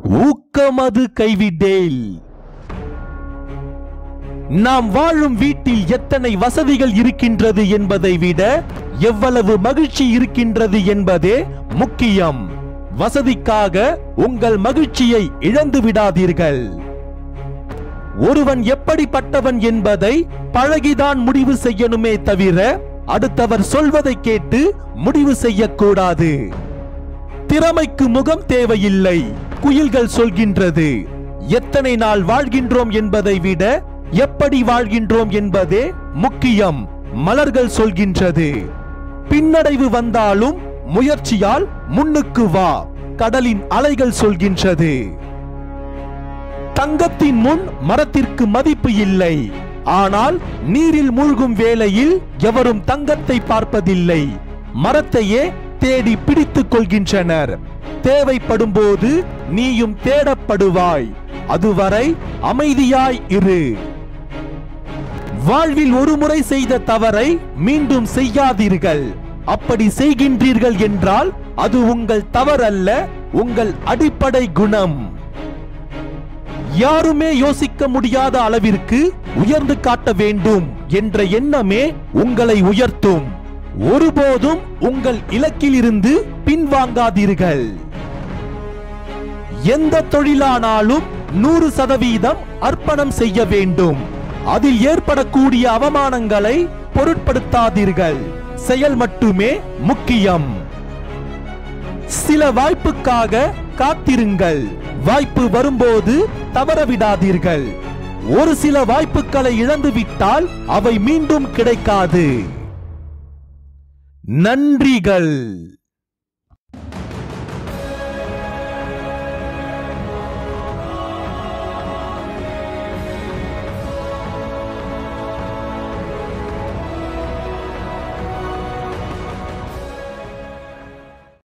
ஊக்கமது கைவிடேல் நாம் வாழும் வீட்டில் எத்தனை வசதிகள் இருக்கின்றது என்பதை விட எவ்வளவு மகிழ்ச்சி இருக்கின்றது என்பதே முக்கியம் வசதிக்காக உங்கள் மகிழ்ச்சியை இழந்து விடாதீர்கள் ஒருவன் எப்படிப்பட்டவன் என்பதை பழகிதான் முடிவு செய்யணுமே தவிர அடுத்தவர் சொல்வதை கேட்டு முடிவு செய்யக்கூடாது திறமைக்கு முகம் தேவையில்லை குயில்கள் சொல்கின்றது எத்தனை நாள் வாழ்கின்றோம் என்பதை விட எப்படி வாழ்கின்றோம் என்பதே முக்கியம் மலர்கள் சொல்கின்றது பின்னடைவு வந்தாலும் முயற்சியால் முன்னுக்கு வா கடலின் அலைகள் சொல்கின்றது தங்கத்தின் முன் மரத்திற்கு மதிப்பு இல்லை ஆனால் நீரில் மூழ்கும் வேளையில் எவரும் தங்கத்தை பார்ப்பதில்லை மரத்தையே தேடி பிடித்துக் கொள்கின்றனர் தேவைப்படும் போது நீயும் தேடப்படுவாய் அதுவரை அமைதியாய் இரு வாழ்வில் ஒரு முறை செய்த தவறை மீண்டும் செய்யாதீர்கள் அப்படி செய்கின்றீர்கள் என்றால் அது உங்கள் தவறல்ல உங்கள் அடிப்படை குணம் யாருமே யோசிக்க முடியாத அளவிற்கு உயர்ந்து காட்ட வேண்டும் என்ற எண்ணமே உங்களை உயர்த்தும் ஒருபோதும் உங்கள் இலக்கிலிருந்து பின்வாங்காதீர்கள் எந்த தொழிலானாலும் நூறு சதவீதம் அர்ப்பணம் செய்ய வேண்டும் அதில் ஏற்படக்கூடிய அவமானங்களை பொருட்படுத்தாதீர்கள் செயல் மட்டுமே முக்கியம் சில வாய்ப்புக்காக காத்திருங்கள் வாய்ப்பு வரும்போது தவறவிடாதீர்கள் ஒரு சில வாய்ப்புகளை இழந்துவிட்டால் அவை மீண்டும் கிடைக்காது நன்றிகள்